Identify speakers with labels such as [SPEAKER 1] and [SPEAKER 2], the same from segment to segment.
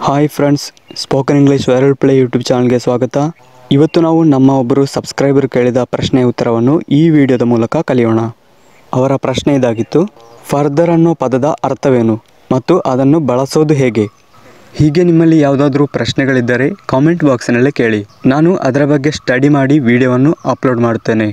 [SPEAKER 1] hi friends spoken English viral play YouTube ಚಾನಲ್ಗೆ ಸ್ವಾಗತ ಇವತ್ತು ನಾವು ನಮ್ಮ ಒಬ್ಬರು ಸಬ್ಸ್ಕ್ರೈಬರ್ ಕೇಳಿದ ಪ್ರಶ್ನೆಯ ಉತ್ತರವನ್ನು ಈ ವಿಡಿಯೋದ ಮೂಲಕ ಕಲಿಯೋಣ ಅವರ ಪ್ರಶ್ನೆ ಇದಾಗಿತ್ತು ಫರ್ದರ್ ಅನ್ನೋ ಪದದ ಅರ್ಥವೇನು ಮತ್ತು ಅದನ್ನು ಬಳಸೋದು ಹೇಗೆ ಹೀಗೆ ನಿಮ್ಮಲ್ಲಿ ಯಾವುದಾದ್ರೂ ಪ್ರಶ್ನೆಗಳಿದ್ದರೆ ಕಾಮೆಂಟ್ ಬಾಕ್ಸಿನಲ್ಲಿ ಕೇಳಿ ನಾನು ಅದರ ಬಗ್ಗೆ ಸ್ಟಡಿ ಮಾಡಿ ವಿಡಿಯೋವನ್ನು ಅಪ್ಲೋಡ್ ಮಾಡುತ್ತೇನೆ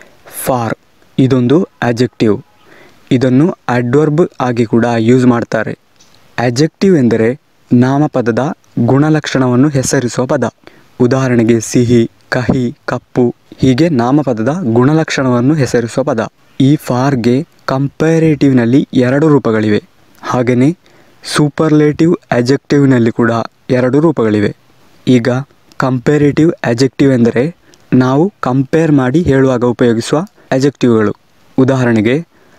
[SPEAKER 1] ಫಾರ್ ಇದೊಂದು ಆಜೆಕ್ಟಿವ್ ಇದನ್ನು ಅಡ್ವರ್ಬ್ ಆಗಿ ಕೂಡ ಯೂಸ್ ಮಾಡ್ತಾರೆ ಆಜೆಕ್ಟಿವ್ ಎಂದರೆ ನಾಮಪದದ ಗುಣಲಕ್ಷಣವನ್ನು ಹೆಸರಿಸುವ ಪದ ಉದಾಹರಣೆಗೆ ಸಿಹಿ ಕಹಿ ಕಪ್ಪು ಹೀಗೆ ನಾಮಪದದ ಗುಣಲಕ್ಷಣವನ್ನು ಹೆಸರಿಸುವ ಪದ ಈ ಫಾರ್ಗೆ ಕಂಪ್ಯಾರೇಟಿವ್ನಲ್ಲಿ ಎರಡು ರೂಪಗಳಿವೆ ಹಾಗೆಯೇ ಸೂಪರ್ಲೇಟಿವ್ ಆಜೆಕ್ಟಿವ್ನಲ್ಲಿ ಕೂಡ ಎರಡು ರೂಪಗಳಿವೆ ಈಗ ಕಂಪೇರೇಟಿವ್ ಆಜೆಕ್ಟಿವ್ ಎಂದರೆ ನಾವು ಕಂಪೇರ್ ಮಾಡಿ ಹೇಳುವಾಗ ಉಪಯೋಗಿಸುವ ಆಜೆಕ್ಟಿವ್ಗಳು ಉದಾಹರಣೆಗೆ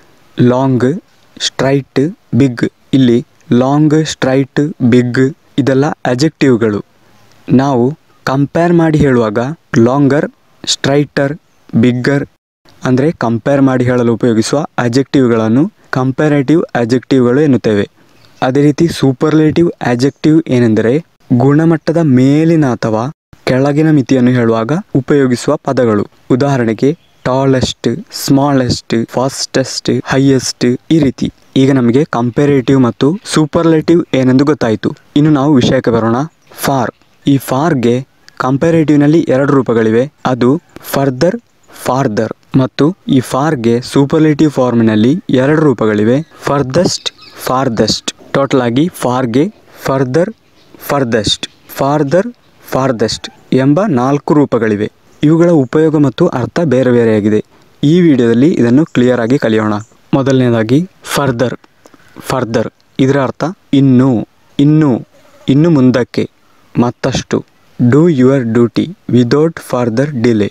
[SPEAKER 1] ಲಾಂಗ್ ಸ್ಟ್ರೈಟ್ ಬಿಗ್ ಇಲ್ಲಿ ಲಾಂಗ್ ಸ್ಟ್ರೈಟ್ ಬಿಗ್ ಇದೆಲ್ಲ ಅಜೆಕ್ಟಿವ್ಗಳು ನಾವು ಕಂಪೇರ್ ಮಾಡಿ ಹೇಳುವಾಗ ಲಾಂಗರ್ ಸ್ಟ್ರೈಟರ್ ಬಿಗ್ಗರ್ ಅಂದರೆ ಕಂಪೇರ್ ಮಾಡಿ ಹೇಳಲು ಉಪಯೋಗಿಸುವ ಅಜೆಕ್ಟಿವ್ಗಳನ್ನು ಕಂಪ್ಯಾರೇಟಿವ್ ಅಜೆಕ್ಟಿವ್ಗಳು ಎನ್ನುತ್ತೇವೆ ಅದೇ ರೀತಿ ಸೂಪರ್ಲೇಟಿವ್ ಆಜೆಕ್ಟಿವ್ ಏನೆಂದರೆ ಗುಣಮಟ್ಟದ ಮೇಲಿನ ಅಥವಾ ಕೆಳಗಿನ ಮಿತಿಯನ್ನು ಹೇಳುವಾಗ ಉಪಯೋಗಿಸುವ ಪದಗಳು ಉದಾಹರಣೆಗೆ ಟಾಲೆಸ್ಟ್ ಸ್ಮಾಲೆಸ್ಟ್ ಫಾಸ್ಟೆಸ್ಟ್ ಹೈಯೆಸ್ಟ್ ಈ ರೀತಿ ಈಗ ನಮಗೆ ಕಂಪೇರೇಟಿವ್ ಮತ್ತು ಸೂಪರ್ಲೇಟಿವ್ ಏನೆಂದು ಗೊತ್ತಾಯಿತು ಇನ್ನು ನಾವು ವಿಷಯಕ್ಕೆ ಬರೋಣ ಫಾರ್ ಈ ಫಾರ್ಗೆ ಕಂಪೇರೇಟಿವ್ನಲ್ಲಿ ಎರಡು ರೂಪಗಳಿವೆ ಅದು ಫರ್ದರ್ ಫಾರ್ದರ್ ಮತ್ತು ಈ ಫಾರ್ಗೆ ಸೂಪರ್ಲೇಟಿವ್ ಫಾರ್ಮಿನಲ್ಲಿ ಎರಡು ರೂಪಗಳಿವೆ ಫರ್ದಸ್ಟ್ ಫಾರ್ದಸ್ಟ್ ಟೋಟಲ್ ಆಗಿ ಫಾರ್ಗೆ ಫರ್ದರ್ ಫರ್ದಸ್ಟ್ ಫಾರ್ದರ್ ಫಾರ್ದಸ್ಟ್ ಎಂಬ ನಾಲ್ಕು ರೂಪಗಳಿವೆ ಇವುಗಳ ಉಪಯೋಗ ಮತ್ತು ಅರ್ಥ ಬೇರೆ ಬೇರೆಯಾಗಿದೆ ಈ ವಿಡಿಯೋದಲ್ಲಿ ಇದನ್ನು ಕ್ಲಿಯರ್ ಆಗಿ ಕಲಿಯೋಣ ಮೊದಲನೇದಾಗಿ ಫರ್ದರ್ ಫರ್ದರ್ ಇದರ ಅರ್ಥ ಇನ್ನೂ ಇನ್ನೂ ಇನ್ನು ಮುಂದಕ್ಕೆ ಮತ್ತಷ್ಟು do your duty without further delay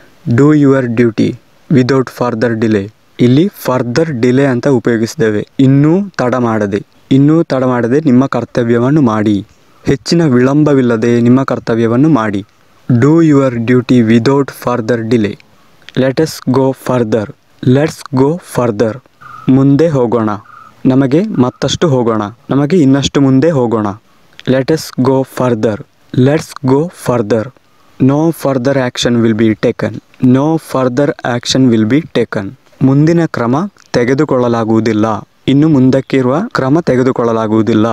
[SPEAKER 1] do your duty without further delay ಇಲ್ಲಿ ಫರ್ದರ್ ಡಿಲೇ ಅಂತ ಉಪಯೋಗಿಸಿದ್ದೇವೆ ಇನ್ನೂ ತಡ ಮಾಡದೆ ಇನ್ನೂ ತಡ ಮಾಡದೆ ನಿಮ್ಮ ಕರ್ತವ್ಯವನ್ನು ಮಾಡಿ ಹೆಚ್ಚಿನ ವಿಳಂಬವಿಲ್ಲದೆ ನಿಮ್ಮ ಕರ್ತವ್ಯವನ್ನು ಮಾಡಿ do your duty without further delay let's go further let's go further ಮುಂದೆ ಹೋಗೋಣ ನಮಗೆ ಮತ್ತಷ್ಟು ಹೋಗೋಣ ನಮಗೆ ಇನ್ನಷ್ಟು ಮುಂದೆ ಹೋಗೋಣ let's go further let's go further no further action will be taken no further action will be taken ಮುಂದಿನ ಕ್ರಮ ತೆಗೆದುಕೊಳ್ಳಲಾಗುವುದಿಲ್ಲ ಇನ್ನು ಮುಂದಕ್ಕೆ ಇರುವ ಕ್ರಮ ತೆಗೆದುಕೊಳ್ಳಲಾಗುವುದಿಲ್ಲ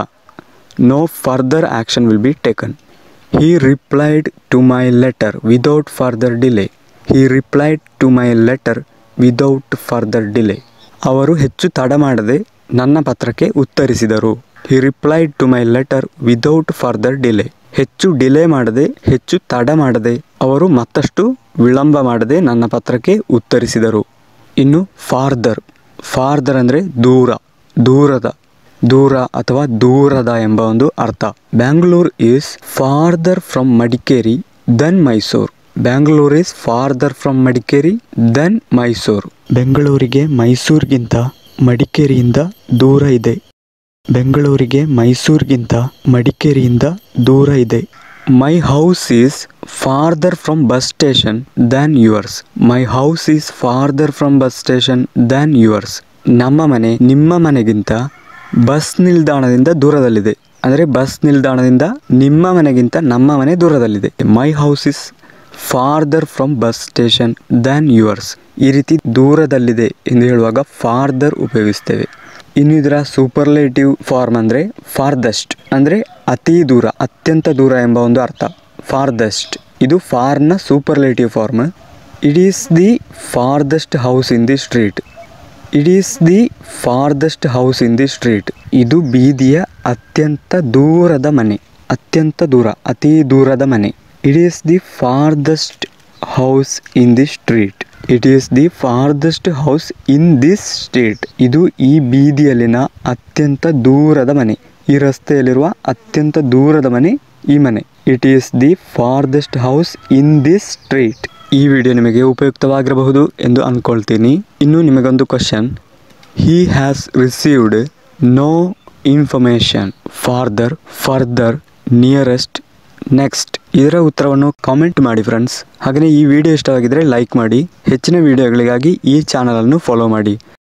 [SPEAKER 1] no further action will be taken he replied to my letter without further delay he replied to my letter without further delay ಅವರು ಹೆಚ್ಚು ತಡ ಮಾಡದೆ ನನ್ನ ಪತ್ರಕ್ಕೆ ಉತ್ತರಿಸಿದರು he replied to my letter without further delay ಹೆಚ್ಚು ಡಿಲೇ ಮಾಡದೆ ಹೆಚ್ಚು ತಡ ಮಾಡದೆ ಅವರು ಮತ್ತಷ್ಟು ವಿಳಂಬ ಮಾಡದೆ ನನ್ನ ಪತ್ರಕ್ಕೆ ಉತ್ತರಿಸಿದರು ಇನ್ನು ಫಾರ್ದರ್ ಫಾರ್ದರ್ ಅಂದರೆ ದೂರ ದೂರದ ದೂರ ಅಥವಾ ದೂರದ ಎಂಬ ಒಂದು ಅರ್ಥ Bangalore is farther from Madikeri than Mysore Bangalore is farther from Madikeri than Mysore ಬೆಂಗಳೂರಿಗೆ ಮೈಸೂರಿಗಿಂತ ಮಡಿಕೇರಿಯಿಂದ ದೂರ ಇದೆ ಬೆಂಗಳೂರಿಗೆ ಮೈಸೂರಿಗಿಂತ ಮಡಿಕೇರಿಯಿಂದ ದೂರ ಇದೆ my house is farther from bus station than yours my house is farther from bus station than yours ನಮ್ಮ ಮನೆ ನಿಮ್ಮ ಮನೆಗಿಂತ ಬಸ್ ನಿಲ್ದಾಣದಿಂದ ದೂರದಲ್ಲಿದೆ ಅಂದರೆ ಬಸ್ ನಿಲ್ದಾಣದಿಂದ ನಿಮ್ಮ ಮನೆಗಿಂತ ನಮ್ಮ ಮನೆ ದೂರದಲ್ಲಿದೆ my house is farther from bus station than yours ಈ ರೀತಿ ದೂರದಲ್ಲಿದೆ ಎಂದು ಹೇಳುವಾಗ ಫಾರ್ದರ್ ಉಪಯೋಗಿಸ್ತೇವೆ ಇನ್ನು ಇದರ ಸೂಪರ್ಲೇಟಿವ್ ಫಾರ್ಮ್ ಅಂದರೆ ಫಾರ್ದಸ್ಟ್ ಅಂದರೆ ಅತಿ ದೂರ ಅತ್ಯಂತ ದೂರ ಎಂಬ ಒಂದು ಅರ್ಥ ಫಾರ್ದಸ್ಟ್ ಇದು ಫಾರ್ನ superlative form it is the farthest house in the street it is the farthest house in the street ಇದು ಬೀದಿಯ ಅತ್ಯಂತ ದೂರದ ಮನೆ ಅತ್ಯಂತ ದೂರ ಅತಿ ದೂರದ ಮನೆ it is the farthest house in the street it is the farthest house in this street ಇದು ಈ ಬೀದಿಯಲ್ಲಿನ ಅತ್ಯಂತ ದೂರದ ಮನೆ ಈ ರಸ್ತೆಯಲ್ಲಿರುವ ಅತ್ಯಂತ ದೂರದ ಮನೆ ಈ ಮನೆ it is the farthest house in this street ಈ ವಿಡಿಯೋ ನಿಮಗೆ ಉಪಯುಕ್ತವಾಗಿರಬಹುದು ಎಂದು ಅಂದ್ಕೊಳ್ತೀನಿ ಇನ್ನು ನಿಮಗೊಂದು question he has received no information farther further nearest next ಇದರ ಉತ್ತರವನ್ನು ಕಾಮೆಂಟ್ ಮಾಡಿ ಫ್ರೆಂಡ್ಸ್ ಹಾಗೆಯೇ ಈ ವಿಡಿಯೋ ಇಷ್ಟವಾಗಿದ್ದರೆ ಲೈಕ್ ಮಾಡಿ ಹೆಚ್ಚಿನ ವಿಡಿಯೋಗಳಿಗಾಗಿ ಈ ಚಾನಲನ್ನು ಫಾಲೋ ಮಾಡಿ